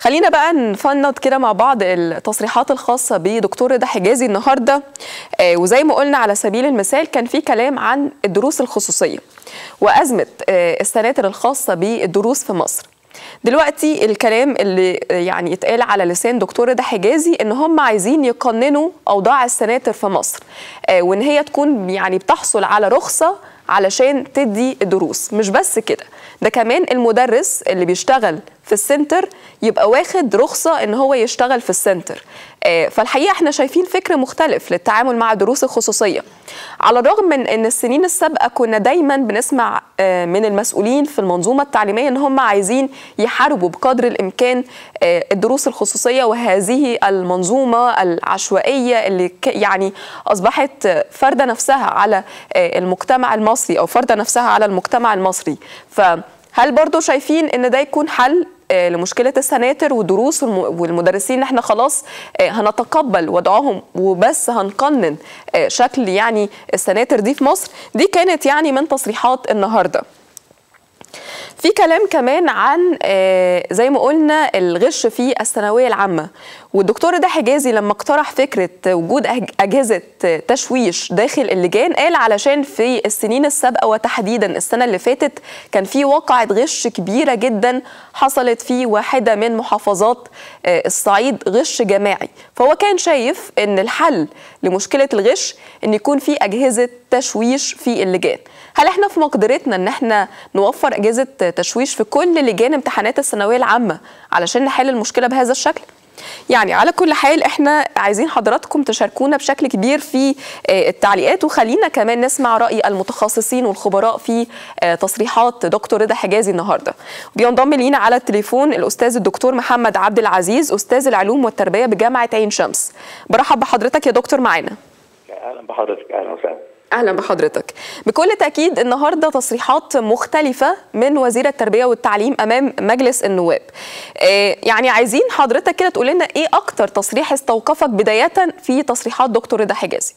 خلينا بقى نفند كده مع بعض التصريحات الخاصة بدكتور رضا حجازي النهاردة آه وزي ما قلنا على سبيل المثال كان في كلام عن الدروس الخصوصية وأزمة آه السناتر الخاصة بالدروس في مصر دلوقتي الكلام اللي يعني اتقال على لسان دكتور رضا حجازي ان هم عايزين يقننوا اوضاع السناتر في مصر آه وان هي تكون يعني بتحصل على رخصه علشان تدي الدروس مش بس كده ده كمان المدرس اللي بيشتغل في السنتر يبقى واخد رخصة ان هو يشتغل في السنتر آه فالحقيقة احنا شايفين فكر مختلف للتعامل مع الدروس الخصوصية على الرغم من ان السنين السابقة كنا دايما بنسمع آه من المسؤولين في المنظومة التعليمية ان هم عايزين يحاربوا بقدر الامكان آه الدروس الخصوصية وهذه المنظومة العشوائية اللي يعني اصبحت فردة نفسها على المجتمع المصري او فردة نفسها على المجتمع المصري فهل برضو شايفين ان ده يكون حل لمشكله السناتر والدروس والمدرسين احنا خلاص هنتقبل وضعهم وبس هنقنن شكل يعني السناتر دي في مصر دي كانت يعني من تصريحات النهارده في كلام كمان عن زي ما قلنا الغش في الثانويه العامه والدكتور رضا حجازي لما اقترح فكره وجود اجهزه تشويش داخل اللجان قال علشان في السنين السابقه وتحديدا السنه اللي فاتت كان في واقعه غش كبيره جدا حصلت في واحده من محافظات الصعيد غش جماعي فهو كان شايف ان الحل لمشكله الغش ان يكون في اجهزه تشويش في اللجان هل احنا في مقدرتنا ان احنا نوفر اجهزه تشويش في كل لجان امتحانات الثانويه العامه علشان نحل المشكله بهذا الشكل يعني على كل حال احنا عايزين حضراتكم تشاركونا بشكل كبير في التعليقات وخلينا كمان نسمع راي المتخصصين والخبراء في تصريحات دكتور رضا حجازي النهارده بينضم لينا على التليفون الاستاذ الدكتور محمد عبد العزيز استاذ العلوم والتربيه بجامعه عين شمس برحب بحضرتك يا دكتور معانا اهلا بحضرتك اهلا وسهلا اهلا بحضرتك بكل تاكيد النهارده تصريحات مختلفه من وزير التربيه والتعليم امام مجلس النواب آه يعني عايزين حضرتك كده تقول لنا ايه اكتر تصريح استوقفك بدايه في تصريحات دكتور رضا حجازي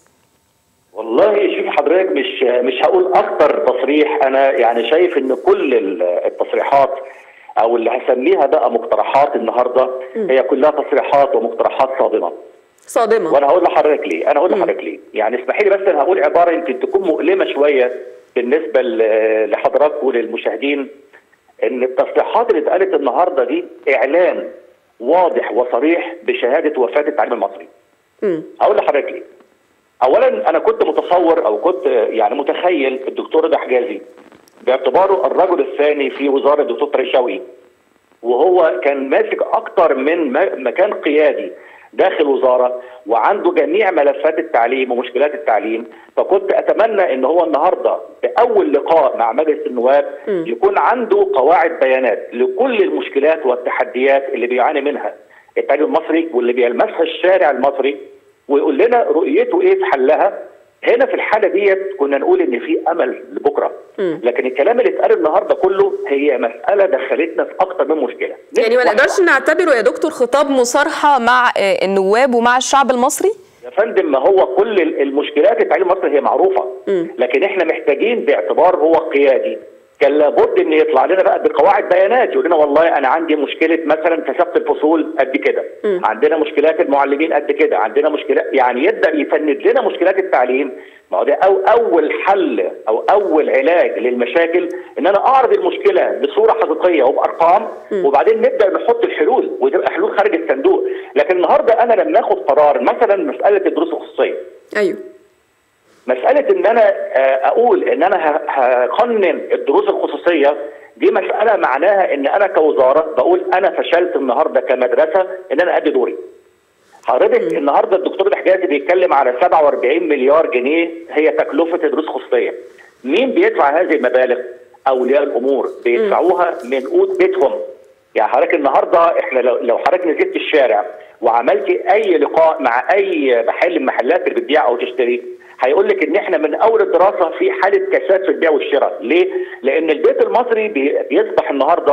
والله شوف حضرتك مش مش هقول اكتر تصريح انا يعني شايف ان كل التصريحات او اللي هسميها بقى مقترحات النهارده هي كلها تصريحات ومقترحات صادمه صادمه وانا هقول لحضرتك ليه انا هقول لحضرتك ليه يعني اسمحي لي بس انا هقول عباره يمكن تكون مؤلمه شويه بالنسبه لحضراتكم وللمشاهدين ان التصريحات اللي اتقالت النهارده دي اعلان واضح وصريح بشهاده وفاه التعليم المصري م. هقول لحضرتك ليه اولا انا كنت متصور او كنت يعني متخيل الدكتور رضا حجازي باعتباره الرجل الثاني في وزاره الدكتور طارق شوقي وهو كان ماسك اكتر من مكان قيادي داخل وزاره وعنده جميع ملفات التعليم ومشكلات التعليم فكنت اتمنى ان هو النهارده باول لقاء مع مجلس النواب م. يكون عنده قواعد بيانات لكل المشكلات والتحديات اللي بيعاني منها التعليم المصري واللي بيلمسها الشارع المصري ويقول لنا رؤيته ايه في حلها هنا في الحاله ديت كنا نقول ان في امل لبكره م. لكن الكلام اللي اتقال النهارده كله هي مساله دخلتنا في اكتر من مشكله يعني ما نقدرش نعتبره يا دكتور خطاب مصارحه مع النواب ومع الشعب المصري يا فندم ما هو كل المشكلات التعليم المصري هي معروفه م. لكن احنا محتاجين باعتبار هو قيادي كان لابد ان يطلع لنا بقى بقواعد بيانات يقول لنا والله انا عندي مشكله مثلا كثافه الفصول قد كده م. عندنا مشكلات المعلمين قد كده عندنا مشكلات يعني يبدا يفند لنا مشكلات التعليم ما هو ده أو اول حل او اول علاج للمشاكل ان انا اعرض المشكله بصوره حقيقيه وبارقام م. وبعدين نبدا نحط الحلول وتبقى حلول خارج الصندوق لكن النهارده انا لما اخد قرار مثلا مساله الدروس الخصوصيه ايوه مساله ان انا اقول ان انا هقنن الدروس الخصوصيه دي مساله معناها ان انا كوزاره بقول انا فشلت النهارده كمدرسه ان انا ادي دوري. حضرتك النهارده الدكتور حجازي بيتكلم على 47 مليار جنيه هي تكلفه الدروس الخصوصيه. مين بيدفع هذه المبالغ؟ اولياء الامور بيدفعوها من قوت بيتهم. يعني حضرتك النهارده احنا لو لو حضرتك نزلت الشارع وعملت اي لقاء مع اي محل من المحلات اللي بتبيع او تشتري هيقول لك ان احنا من اول الدراسه في حاله كساد في البيع والشراء، ليه؟ لان البيت المصري بيصبح النهارده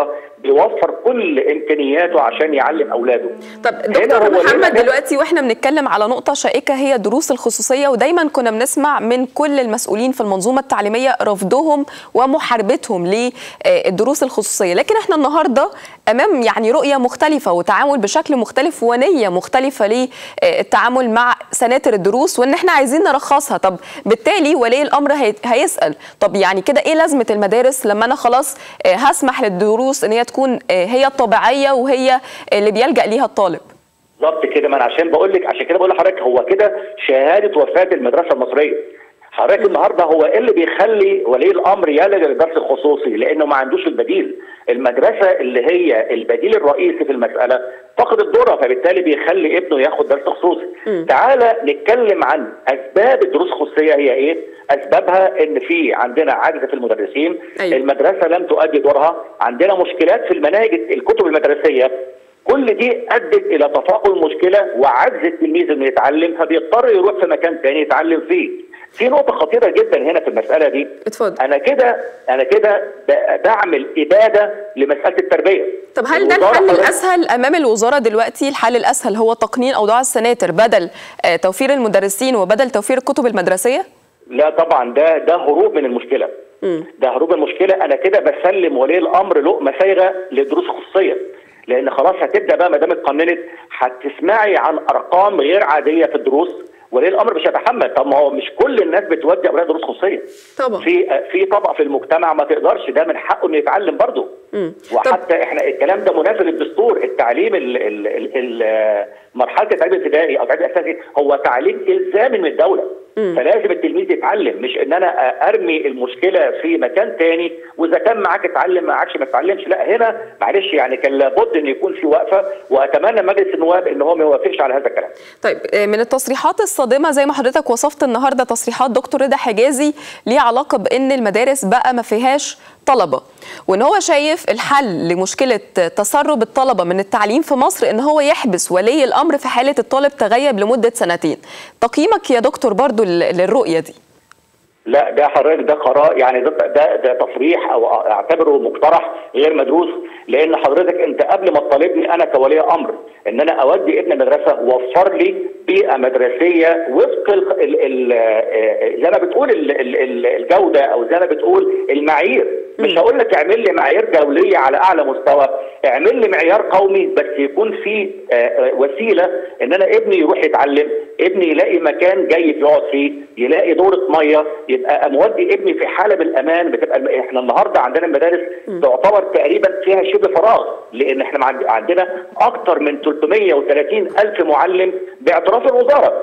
يوفر كل امكانياته عشان يعلم اولاده طب دكتور محمد دلوقتي واحنا بنتكلم على نقطه شائكه هي دروس الخصوصيه ودايما كنا بنسمع من كل المسؤولين في المنظومه التعليميه رفضهم ومحاربتهم للدروس الخصوصيه لكن احنا النهارده امام يعني رؤيه مختلفه وتعامل بشكل مختلف ونيه مختلفه للتعامل مع سناتر الدروس وان احنا عايزين نرخصها طب بالتالي ولي الامر هيسال طب يعني كده ايه لازمه المدارس لما انا خلاص هسمح للدروس ان هي تكون هي الطبيعيه وهي اللي بيلجا ليها الطالب بالظبط كده ما انا عشان بقول لك عشان كده بقول لحضرتك هو كده شهاده وفاه المدرسه المصريه حضرتك النهارده هو ايه اللي بيخلي ولي الامر يلجا للدرس الخصوصي لانه ما عندوش البديل المدرسه اللي هي البديل الرئيسي في المساله فقدت دورها فبالتالي بيخلي ابنه ياخد درس خصوصي تعالى نتكلم عن اسباب الدروس الخصوصيه هي ايه اسبابها ان في عندنا عجز في المدرسين أيوة. المدرسه لم تؤدي دورها عندنا مشكلات في المناهج الكتب المدرسيه كل دي ادت الى تفاقم المشكله وعجز التلميذ انه يتعلم فبيضطر يروح في مكان ثاني يتعلم فيه في نقطه خطيره جدا هنا في المساله دي اتفضل انا كده انا كده بعمل اباده لمساله التربيه طب هل ده الحل الاسهل امام الوزاره دلوقتي الحل الاسهل هو تقنين اوضاع السناتر بدل توفير المدرسين وبدل توفير الكتب المدرسيه لا طبعا ده ده هروب من المشكله م. ده هروب المشكله انا كده بسلم ولي الامر لقمه سايغه لدروس خصوصيه لان خلاص هتبدا بقى ما دام اتقننت هتسمعي عن ارقام غير عاديه في الدروس وليه الامر مش هيتحمل طب ما هو مش كل الناس بتودي اولاد دروس خصوصيه طبعا في في طبقه في المجتمع ما تقدرش ده من حقه انه يتعلم برضه وحتى طب. احنا الكلام ده منافي للدستور التعليم ال ال ال ال مرحله التعليم الابتدائي او التعليم الاساسي هو تعليم الزامي من الدوله مم. فلازم التلميذ يتعلم مش ان انا ارمي المشكله في مكان تاني واذا كان معاك اتعلم معاكش ما تتعلمش لا هنا معلش يعني كان لابد ان يكون في وقفه واتمنى مجلس النواب ان هو ما يوافقش على هذا الكلام. طيب من التصريحات الصادمه زي ما حضرتك وصفت النهارده تصريحات دكتور رضا حجازي ليها علاقه بان المدارس بقى ما فيهاش طلبه وان هو شايف الحل لمشكله تسرب الطلبه من التعليم في مصر ان هو يحبس ولي الامر في حاله الطالب تغيب لمده سنتين تقييمك يا دكتور برضو للرؤيه دي لا ده حضرتك ده قرار يعني ده ده, ده تصريح او اعتبره مقترح غير مدروس لان حضرتك انت قبل ما تطالبني انا كولي امر ان انا اودي ابن المدرسه وفر لي بيئه مدرسيه وفق ال ال زي ما بتقول ال ال الجوده او زي ما بتقول المعايير مش هقول لك اعمل لي معايير دوليه على اعلى مستوى اعمل لي معيار قومي بس يكون في وسيله ان انا ابني يروح يتعلم ابني يلاقي مكان جيد يقعد فيه يلاقي دوره ميه يبقى مودي ابني في حاله من الامان بتبقى احنا النهارده عندنا المدارس تعتبر تقريبا فيها شبه فراغ لان احنا عندنا اكثر من 330 الف معلم باعتراف الوزاره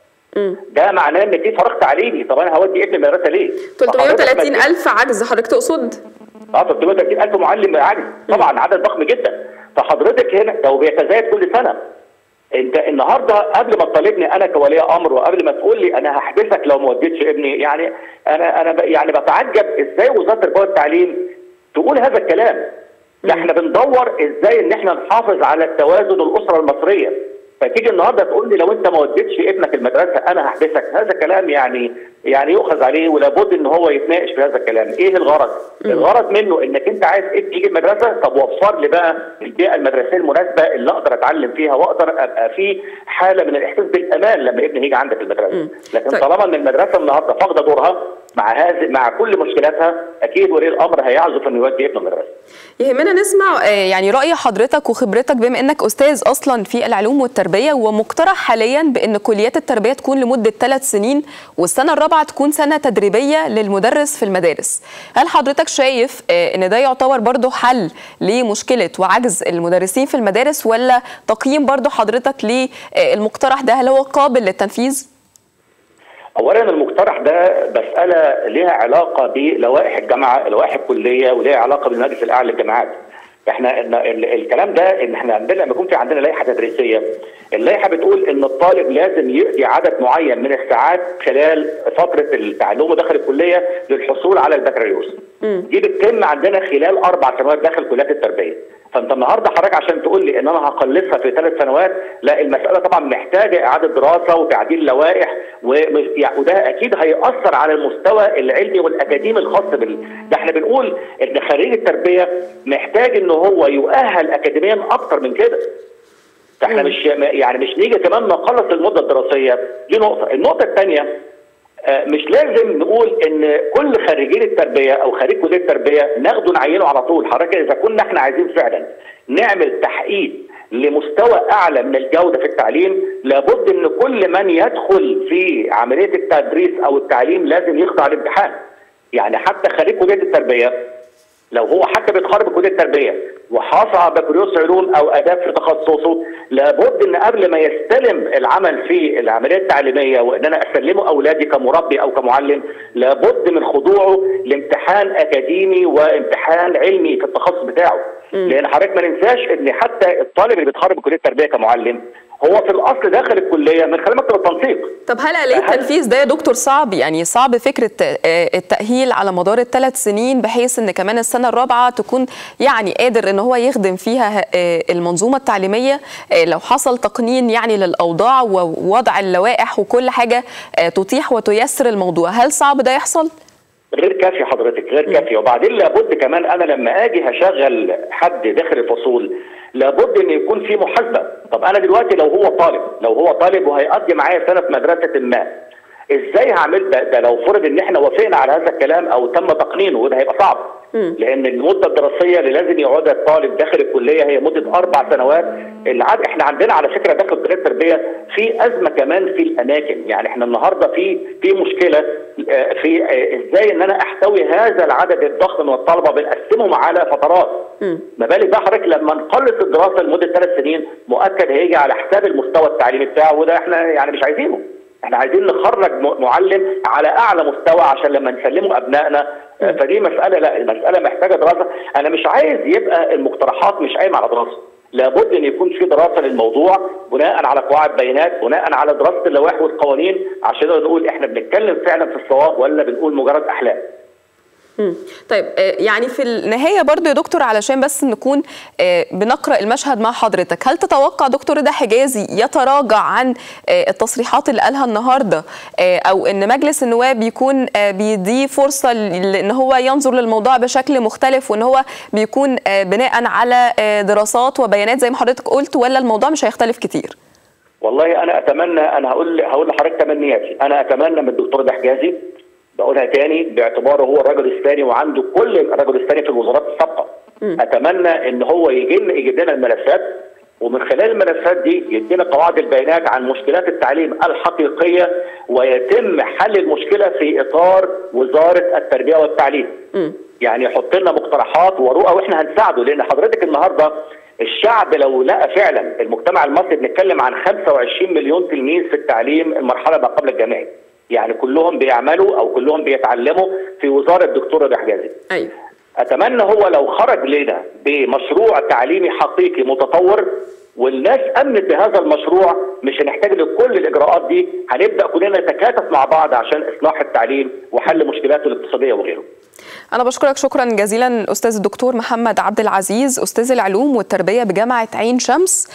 ده معناه ان في فراغ تعليمي طب انا هودي ابني المدرسه ليه 330 الف عجز حضرتك تقصد اه 330 الف معلم عجز طبعا عدد ضخم جدا فحضرتك هنا لو بيتزايد كل سنه انت النهارده قبل ما تطالبني انا كولي امر وقبل ما تقول لي انا هحبسك لو ما وديتش ابني يعني انا انا يعني بتعجب ازاي وزاره التربيه والتعليم تقول هذا الكلام ده احنا بندور ازاي ان احنا نحافظ على التوازن الاسره المصريه فتيجي النهارده تقول لي لو انت ما وديتش ابنك المدرسه انا هحبسك هذا كلام يعني يعني يؤخذ عليه ولابد ان هو يتناقش في هذا الكلام ايه الغرض م. الغرض منه انك انت عايز ابني يجي المدرسه طب وفر لي بقى البيئه المدرسيه المناسبه اللي اقدر اتعلم فيها واقدر ابقى في حاله من الاحساس بالامان لما ابني يجي عندك المدرسه م. لكن طيب. طالما ان المدرسه النهارده فاقده دورها مع هذه مع كل مشكلاتها اكيد ولي الامر هيعزف انه يودي ابنه المدرسه. يهمنا نسمع يعني راي حضرتك وخبرتك بما انك استاذ اصلا في العلوم والتربيه ومقترح حاليا بان كليات التربيه تكون لمده ثلاث سنين والسنه الرابعه تكون سنه تدريبيه للمدرس في المدارس. هل حضرتك شايف ان ده يعتبر برضه حل لمشكله وعجز المدرسين في المدارس ولا تقييم برضه حضرتك للمقترح ده هل هو قابل للتنفيذ؟ اولا المقترح ده مساله ليها علاقه بلوائح الجامعه لوائح الكليه وليها علاقه بالمجلس الاعلى للجامعات احنا الكلام ده ان احنا عندنا لما يكون في عندنا لائحه تدريسيه اللائحه بتقول ان الطالب لازم يقضي عدد معين من الساعات خلال فتره التعلم داخل الكليه للحصول على البكالوريوس دي بتتم عندنا خلال اربع سنوات داخل كليات التربيه فانت النهارده حضرتك عشان تقول لي ان انا هقلصها في ثلاث سنوات لا المساله طبعا محتاجه اعاده دراسه وتعديل لوائح وده اكيد هياثر على المستوى العلمي والاكاديمي الخاص بال ده احنا بنقول ان خريج التربيه محتاج ان هو يؤهل اكاديميا اكتر من كده فاحنا مش يعني مش نيجي كمان نخلص المده الدراسيه دي نقطه النقطه الثانيه مش لازم نقول ان كل خريجين التربيه او خريج كليه التربيه ناخده نعينه على طول حضرتك اذا كنا احنا عايزين فعلا نعمل تحقيق لمستوى اعلى من الجوده في التعليم لابد ان كل من يدخل في عمليه التدريس او التعليم لازم يخضع لامتحان يعني حتى خريج كليه التربيه لو هو حتى بيتخرج كليه التربيه وحاصل على بكالوريوس علوم او اداب في تخصصه لابد ان قبل ما يستلم العمل في العمليه التعليميه وان انا اسلمه اولادي كمربي او كمعلم لابد من خضوعه لامتحان اكاديمي وامتحان علمي في التخصص بتاعه لان حضرتك ما ننساش ان حتى الطالب اللي بيتخرج بكليه التربيه كمعلم هو في الاصل داخل الكليه من خلال مكتب التنسيق طب هل آلية التنفيذ ده يا دكتور صعب يعني صعب فكره التاهيل على مدار الثلاث سنين بحيث ان كمان السنه الرابعه تكون يعني قادر ان هو يخدم فيها المنظومه التعليميه لو حصل تقنين يعني للاوضاع ووضع اللوائح وكل حاجه تتيح وتيسر الموضوع هل صعب ده يحصل؟ غير كافي حضرتك غير كافي وبعدين لابد كمان انا لما اجي هشغل حد داخل الفصول لابد ان يكون في محاسبه طب انا دلوقتي لو هو طالب لو هو طالب وهيقضي معايا سنه في مدرسه ما ازاي هعمل ده, ده لو فرض ان احنا وافقنا على هذا الكلام او تم تقنينه وده هيبقى صعب لان المده الدراسيه اللي لازم يقعدها الطالب داخل الكليه هي مده اربع سنوات العد احنا عندنا على فكره داخل كليه التربيه في ازمه كمان في الاماكن يعني احنا النهارده في في مشكله في ازاي ان انا احتوي هذا العدد الضخم من الطلبه بنقسمهم على فترات ما بالك بقى حضرتك لما نخلص الدراسه لمده ثلاث سنين مؤكد هيجي على حساب المستوى التعليمي بتاعه وده احنا يعني مش عايزينه احنا عايزين نخرج معلم على اعلى مستوى عشان لما نسلمه ابنائنا فدي مساله لا المساله محتاجه دراسه انا مش عايز يبقى المقترحات مش قايمه على دراسه لابد ان يكون في دراسه للموضوع بناء على قواعد بيانات بناء على دراسه اللوائح والقوانين عشان نقول احنا بنتكلم فعلا في الصواب ولا بنقول مجرد احلام طيب يعني في النهايه برضو يا دكتور علشان بس نكون بنقرا المشهد مع حضرتك هل تتوقع دكتور رضا حجازي يتراجع عن التصريحات اللي قالها النهارده او ان مجلس النواب يكون بيديه فرصه ان هو ينظر للموضوع بشكل مختلف وان هو بيكون بناء على دراسات وبيانات زي ما حضرتك قلت ولا الموضوع مش هيختلف كتير والله انا اتمنى انا هقول هقول لحضرتك تمنياتي انا اتمنى من الدكتور رضا حجازي بقولها تاني باعتباره هو الرجل الثاني وعنده كل الرجل الثاني في الوزارات السابقه اتمنى ان هو يجي يجيب لنا الملفات ومن خلال الملفات دي يدينا قواعد البيانات عن مشكلات التعليم الحقيقيه ويتم حل المشكله في اطار وزاره التربيه والتعليم. م. يعني يحط لنا مقترحات ورؤى واحنا هنساعده لان حضرتك النهارده الشعب لو لقى فعلا المجتمع المصري بنتكلم عن 25 مليون تلميذ في التعليم المرحله ما قبل الجامعي. يعني كلهم بيعملوا او كلهم بيتعلموا في وزاره الدكتور رضا حجازي. ايوه. اتمنى هو لو خرج لنا بمشروع تعليمي حقيقي متطور والناس امنت بهذا المشروع مش هنحتاج لكل الاجراءات دي هنبدا كلنا نتكاتف مع بعض عشان اصلاح التعليم وحل مشكلاته الاقتصاديه وغيره. أنا بشكرك شكرا جزيلا أستاذ الدكتور محمد عبد العزيز أستاذ العلوم والتربية بجامعة عين شمس